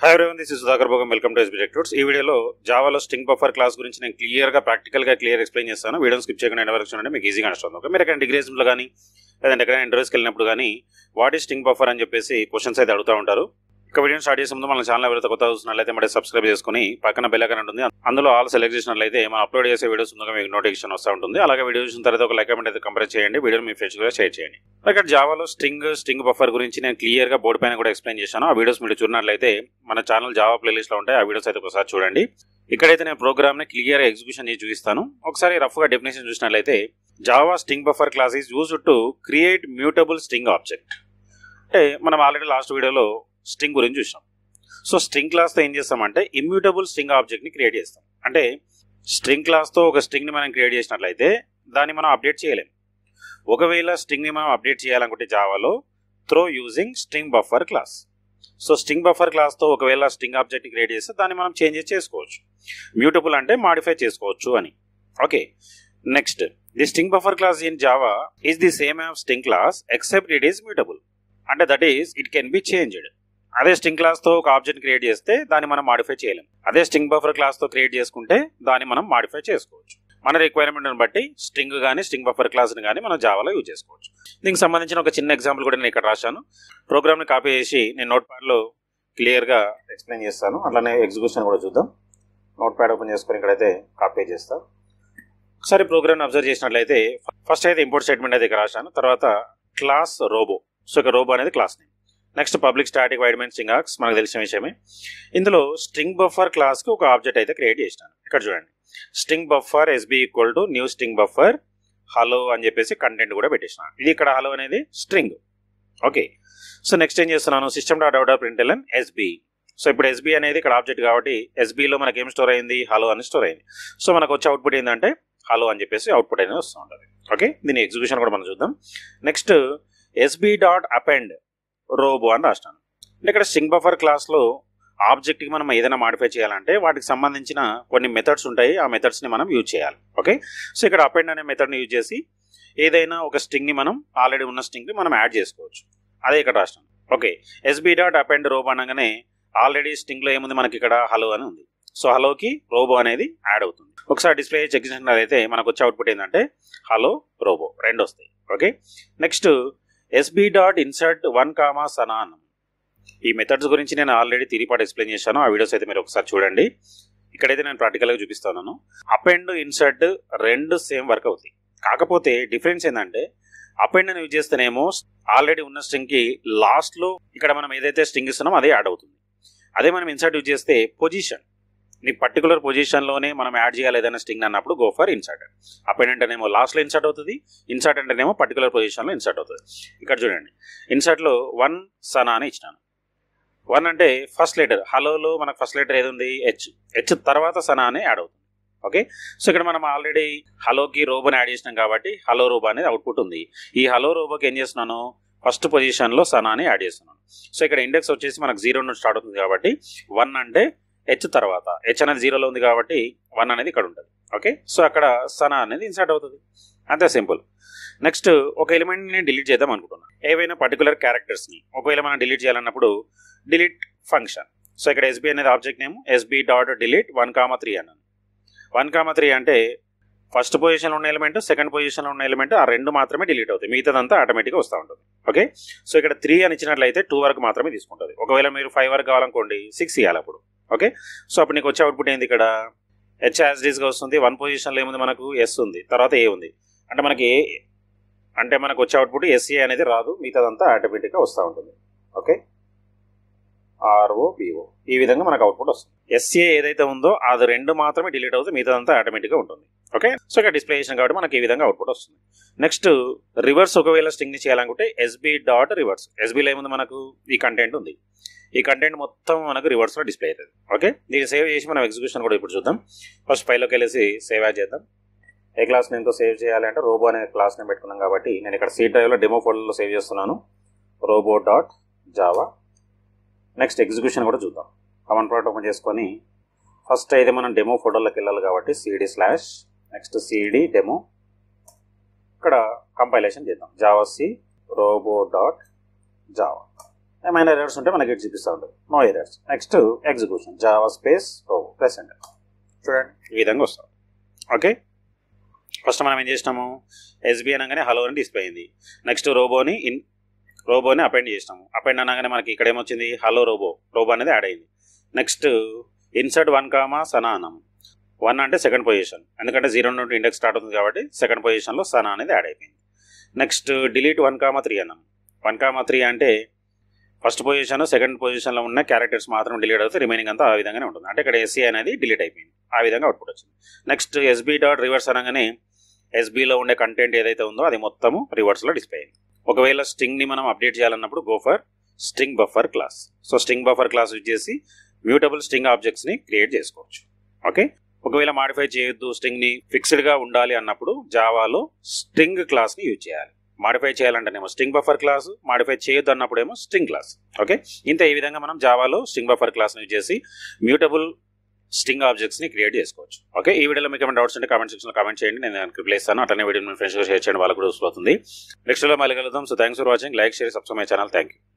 hi everyone this is Sudhakar Bhogam welcome to SB tours ఈ వీడియోలో జావాలో string buffer class గురించి నేను క్లియర్ గా ప్రాక్టికల్ గా క్లియర్ ఎక్స్ప్లెయిన్ చేస్తాను వీడియో స్కిప్ చేయకుండా ఎండ్ వరకు చూడండి మీకు ఈజీగా అండర్స్టాండ్ ఓకే మీరు ఎక్కడ డిగ్రీస్ లో కానీ లేదంటే ఎక్కడ ఇంటర్వ్యూస్కి వెళ్ళినప్పుడు కానీ వాట్ ఈ స్ట్రింగ్ బఫర్ అని చెప్పేసి క్వశ్చన్స్ అయితే అడుగుతూ ఉంటారు ఇక వీడియో స్టార్ట్ చేసే ముందు మన ఛానల్ ఎవరైతే కొత్త చూసినట్లయితే మరి సబ్స్క్రైబ్ చేసుకుని పక్కన బెల్ ఐకాన్ ఉంటుంది అందులో ఆల్ సెలెక్ట్ చేసినట్లయితే మనం అప్లోడ్ చేసే వీడియోస్ ముందుగా మీకు నోటిఫికేషన్ వస్తూ ఉంటుంది అలాగే వీడియో చూసిన తర్వాత ఒక లైక్ కమెంట్ అయితే కంపేర్ చేయండి వీడియో మీ ఫ్రెండ్స్ కూడా షేర్ చేయండి ఇక్కడ జావాలో స్ట్రింగ్ స్ట్రింగ్ బఫర్ గురించి నేను క్లియర్ గా బోర్డు పైన కూడా ఎక్స్ప్లెయిన్ చేశాను ఆ వీడియోస్ మీరు చూడనట్లయితే మన ఛానల్ జావా ప్లేలిస్ట్ లో ఉంటాయి ఆ వీడియోస్ అయితే ఒకసారి చూడండి ఇక్కడైతే నేను ప్రోగ్రామ్ ని క్లియర్ ఎగ్జిక్యూషన్ చేసి చూపిస్తాను ఒకసారి రఫ్ గా డెఫినేషన్ చూసినట్లయితే Java string buffer class is use to create mutable string object అంటే మనం ఆల్రెడీ లాస్ట్ వీడియోలో స్ట్రింగ్ గురించి చూసాం సో స్ట్రింగ్ క్లాస్తో ఏం చేస్తామంటే ఇమ్యూటబుల్ స్ట్రింగ్ ఆబ్జెక్ట్ని క్రియేట్ చేస్తాం అంటే స్ట్రింగ్ క్లాస్తో ఒక స్ట్రింగ్ని మనం క్రియేట్ చేసినట్లయితే దాన్ని మనం అప్డేట్ చేయలేం ఒకవేళ స్ట్రింగ్ని మనం అప్డేట్ చేయాలనుకుంటే జావాలో through using string buffer class so string buffer క్లాస్తో ఒకవేళ స్ట్రింగ్ ఆబ్జెక్ట్ని క్రియేట్ చేస్తే దాన్ని మనం చేంజెస్ చేసుకోవచ్చు మ్యూటబుల్ అంటే మాడిఫై చేసుకోవచ్చు అని okay next the string buffer class in Java is the same of string class except it is mutable అంటే that is it can be changed అదే స్ట్రింగ్ క్లాస్ తో ఒక ఆబ్జెక్ట్ క్రియేట్ చేస్తే దాన్ని మనం మాడిఫై చేయలేం అదే స్ట్రింగ్ బఫర్ క్లాస్ తో క్రియేట్ చేసుకుంటే దాన్ని మనం మాడిఫై చేసుకోవచ్చు మన రిక్వైర్మెంట్ బట్టి స్ట్రింగ్ కానీ స్ట్రింగ్ బఫర్ క్లాస్ ని కానీ మనం జావాలో యూజ్ చేసుకోవచ్చు దీనికి సంబంధించిన ఒక చిన్న ఎగ్జాంపుల్ కూడా నేను ఇక్కడ రాశాను ప్రోగ్రామ్ ని కాపీ చేసి నేను నోట్ ప్యాడ్ లో క్లియర్ గా ఎక్స్ప్లెయిన్ చేస్తాను అట్లానే ఎగ్జిక్యూషన్ కూడా చూద్దాం నోట్ ప్యాడ్ ఓపెన్ చేసుకొని ఇక్కడైతే కాపీ చేస్తా ఒకసారి ప్రోగ్రామ్ అబ్జర్వ్ చేసినట్లయితే ఫస్ట్ అయితే ఇంపోర్ట్ స్టేట్మెంట్ అయితే ఇక్కడ రాశాను తర్వాత క్లాస్ రోబో సో ఇక రోబో అనేది class name next public static void main string args మనకు తెలిసిన విషయమే ఇందులో స్ట్రింగ్ బఫర్ క్లాస్ కి ఒక ఆబ్జెక్ట్ అయితే క్రియేట్ చేసినాను ఇక్కడ చూడండి string buffer SB equal to new string buffer hello అని చెప్పేసి కంటెంట్ కూడా పెట్టేసిన ఇది ఇక్కడ హలో అనేది స్ట్రింగ్ ఓకే సో నెక్స్ట్ ఏం చేస్తున్నాను system dot out print LN SB so ఇప్పుడు ఎస్బి అనేది ఇక్కడ ఆబ్జెక్ట్ కాబట్టి ఎస్బిలో మనకి ఏం స్టోర్ అయింది హలో అని స్టోర్ అయింది సో మనకు వచ్చే అవుట్పుట్ ఏంటంటే హలో అని చెప్పేసి అవుట్పుట్ అనేది వస్తూ ఉంటుంది ఓకే దీని ఎగ్జిక్యూషన్ కూడా మనం చూద్దాం next SB dot append Robo అని రాస్తాను అంటే ఇక్కడ స్ట్రింగ్ బఫర్ క్లాస్లో ఆబ్జెక్ట్కి మనం ఏదైనా మాడిఫై చేయాలంటే వాటికి సంబంధించిన కొన్ని మెథడ్స్ ఉంటాయి ఆ మెథడ్స్ని మనం యూజ్ చేయాలి ఓకే సో ఇక్కడ అపెండ్ అనే మెథడ్ని యూజ్ చేసి ఏదైనా ఒక స్ట్రింగ్ని మనం ఆల్రెడీ ఉన్న స్ట్రింగ్ని మనం యాడ్ చేసుకోవచ్చు అదే ఇక్కడ రాస్తాను okay SB dot append Robo అనగానే ఆల్రెడీ స్ట్రింగ్లో ఏముంది మనకి ఇక్కడ హలో అని ఉంది సో హలోకి రోబో అనేది యాడ్ అవుతుంది ఒకసారి డిస్ప్లే చెక్ చేసినట్లయితే మనకు వచ్చే అవుట్పుట్ ఏంటంటే హలో రోబో రెండు వస్తాయి okay next SB dot insert one comma సనాన్ ఈ మెథడ్స్ గురించి నేను ఆల్రెడీ తిరిగిపాటు ఎక్స్ప్లెయిన్ చేశాను ఆ వీడియోస్ అయితే మీరు ఒకసారి చూడండి ఇక్కడైతే నేను ప్రాక్టికల్గా చూపిస్తున్నాను అప్ అండ్ ఇన్సర్ట్ రెండు సేమ్ వర్క్ అవుతాయి కాకపోతే డిఫరెన్స్ ఏంటంటే అప్ అండ్ యూజ్ చేస్తేనేమో ఆల్రెడీ ఉన్న స్ట్రింగ్కి లాస్ట్లో ఇక్కడ మనం ఏదైతే స్ట్రింగ్ ఇస్తున్నామో అదే యాడ్ అవుతుంది అదే మనం ఇన్సర్ట్ యూజ్ చేస్తే పొజిషన్ నీ పర్టికులర్ పొజిషన్లోనే మనం యాడ్ చేయాలి ఏదైనా స్ట్రింగ్ అన్నప్పుడు గో ఫర్ ఇన్సర్ట్ అపెండ్ అంటేనేమో లాస్ట్లో ఇన్సర్ట్ అవుతుంది ఇన్సర్ట్ అంటేనేమో పర్టికులర్ పొజిషన్లో ఇన్సర్ట్ అవుతుంది ఇక్కడ చూడండి ఇన్సర్ట్లో వన్ సనా అని ఇచ్చినాను వన్ అంటే ఫస్ట్ లెటర్ హలోలో మనకు ఫస్ట్ లెటర్ ఏది ఉంది హెచ్ హెచ్ తర్వాత సనా అని యాడ్ అవుతుంది ఓకే సో ఇక్కడ మనం ఆల్రెడీ హలోకి రోబోని యాడ్ చేసినాం కాబట్టి హలో రోబో అనేది అవుట్పుట్ ఉంది ఈ హలో రోబోకి ఏం చేస్తున్నాను ఫస్ట్ పొజిషన్లో సనాని యాడ్ చేస్తున్నాను సో ఇక్కడ ఇండెక్స్ వచ్చేసి మనకు జీరో నుండి స్టార్ట్ అవుతుంది కాబట్టి వన్ అంటే హెచ్ తర్వాత హెచ్ అనేది జీరోలో ఉంది కాబట్టి వన్ అనేది ఇక్కడ ఉంటుంది ఓకే సో అక్కడ సనా అనేది ఇన్సర్ట్ అవుతుంది అంతే సింపుల్ నెక్స్ట్ ఒక ఎలిమెంట్ని డిలీట్ చేద్దాం అనుకుంటున్నాను ఏవైనా పర్టికులర్ క్యారెక్టర్స్ని ఒకవేళ మనం డిలీట్ చేయాలన్నప్పుడు డిలీట్ ఫంక్షన్ సో ఇక్కడ ఎస్బీ అనేది object name SB dot delete one comma three అన్నాను వన్ కామా త్రీ అంటే ఫస్ట్ పొజిషన్లో ఉన్న ఎలిమెంట్ సెకండ్ పొజిషన్లో ఉన్న ఎలిమెంట్ ఆ రెండు మాత్రమే డిలీట్ అవుతాయి మిగతాదంతా ఆటోమేటిక్గా వస్తూ ఉంటుంది ఓకే సో ఇక్కడ త్రీ అని ఇచ్చినట్లయితే టూ వరకు మాత్రమే తీసుకుంటుంది ఒకవేళ మీరు ఫైవ్ వరకు కావాలనుకోండి సిక్స్ ఇవ్వాలి అప్పుడు ఓకే సో అప్పుడు నీకు వచ్చే అవుట్పుట్ ఏంది ఇక్కడ హెచ్ యాజ్డీస్గా వస్తుంది వన్ పొజిషన్లో ఏముంది మనకు ఎస్ ఉంది తర్వాత ఏ ఉంది అంటే మనకి ఏ అంటే మనకు వచ్చే అవుట్పుట్ ఎస్ఏ అనేది రాదు మిగతాదంతా ఆటోమేటిక్గా వస్తూ ఉంటుంది ఓకే ఆర్ఓ పిఓ ఈ విధంగా మనకు అవుట్పుట్ వస్తుంది ఎస్ఏ ఏదైతే ఉందో అది రెండు మాత్రమే డిలీట్ అవుతుంది మిగతాదంతా ఆటోమేటిక్గా ఉంటుంది ఓకే సో ఇక్కడ డిస్ప్లే చేసాం కాబట్టి మనకి ఈ విధంగా అవుట్పుట్ వస్తుంది నెక్స్ట్ రివర్స్ ఒకవేళ స్ట్రింగ్ ని చేయాలనుకుంటే ఎస్బీ డాట్ రివర్స్ ఎస్బీలో ఏముంది మనకు ఈ కంటెంట్ ఉంది ఈ కంటెంట్ మొత్తం మనకు రివర్స్ లో డిస్ప్లే అవుతుంది ఓకే దీన్ని సేవ్ చేసి మనం ఎగ్జిక్యూషన్ కూడా ఇప్పుడు చూద్దాం ఫస్ట్ ఫైల్లోకి వెళ్ళేసి సేవ్ యాడ్ చేద్దాం ఏ క్లాస్ నేమ్తో సేవ్ చేయాలి అంటే రోబో అనే క్లాస్ నేమ్ పెట్టుకున్నాం కాబట్టి నేను ఇక్కడ సీ డ్రైవ్లో డెమో ఫోల్డర్లో సేవ్ చేస్తున్నాను Robo dot Java next execution కూడా చూద్దాం కమన్ ప్రాట్ ఓపెన్ చేసుకొని ఫస్ట్ అయితే మనం డెమో ఫోటోలోకి వెళ్ళాలి కాబట్టి CD slash next CD demo ఇక్కడ కంపైలేషన్ చేద్దాం Java C Robo dot Java ఏమైనా ఎర్రర్స్ ఉంటే మనకి ఇటు చూపిస్తూ ఉంటుంది no errors next execution Java space O plus enter చూడండి ఈ విధంగా వస్తాం ఓకే ఫస్ట్ మనం ఏం చేసినాము ఎస్బీ అనగానే హలో అని డిస్ప్లే అయింది నెక్స్ట్ రోబోని ఇన్ రోబోని అపెండ్ చేసినాము అపెండ్ అనగానే మనకి ఇక్కడ ఏమొచ్చింది హలో రోబో రోబో అనేది యాడ్ అయింది next insert one comma Sana అన్నాము వన్ అంటే సెకండ్ పొజిషన్ ఎందుకంటే జీరో నుండి ఇండెక్స్ స్టార్ట్ అవుతుంది కాబట్టి సెకండ్ పొజిషన్లో సనా అనేది యాడ్ అయిపోయింది next delete one comma three అన్నాము వన్ కామా త్రీ అంటే ఫస్ట్ పొజిషన్ సెకండ్ పొజిషన్లో ఉన్న క్యారెక్టర్స్ మాత్రం డిలీట్ అవుతాయి రిమైనింగ్ అంతా ఆ విధంగానే ఉంటుంది అంటే ఇక్కడ ఎస్సీ అనేది డిలీట్ అయిపోయింది ఆ విధంగా అవుట్పుట్ వచ్చింది నెక్స్ట్ ఎస్బీ డాట్ రివర్స్ అనగానే ఎస్బీలో ఉండే కంటెంట్ ఏదైతే ఉందో అది మొత్తము రివర్స్లో డిస్ప్లే అయింది ఒకవేళ స్ట్రింగ్ని మనం అప్డేట్ చేయాలన్నప్పుడు go for string buffer class so string buffer class use చేసి మ్యూటబుల్ స్ట్రింగ్ ఆబ్జెక్ట్స్ని క్రియేట్ చేసుకోవచ్చు ఓకే ఒకవేళ మాడిఫై చేయొద్దు స్ట్రింగ్ని ఫిక్స్డ్గా ఉండాలి అన్నప్పుడు జావాలో స్ట్రింగ్ క్లాస్ని యూజ్ చేయాలి మాడిఫై చేయాలంటేనేమో స్ట్రింగ్ బఫర్ క్లాస్ మాడిఫై చేయొద్దు అన్నప్పుడేమో స్ట్రింగ్ క్లాస్ ఓకే ఇంత ఈ విధంగా మనం జావాలో స్ట్రింగ్ బఫర్ క్లాస్ని యూజ్ చేసి మ్యూటబుల్ స్ట్రింగ్ ఆబ్జెక్ట్స్ని క్రియేట్ చేసుకోవచ్చు ఓకే ఈ వీడియోలో మీకు ఏమైనా డౌట్స్ ఉంటే కామెంట్ సెక్షన్లో కామెంట్ చేయండి నేను దానికి రిప్లై ఇస్తాను అట్లనే వీడియో మీ ఫ్రెండ్స్గా షేర్ చేయండి వాళ్ళకు కూడా యూస్ అవుతుంది నెక్స్ట్ లో మళ్ళీ కలుద్దాం so thanks for watching like share subscribe my channel thank you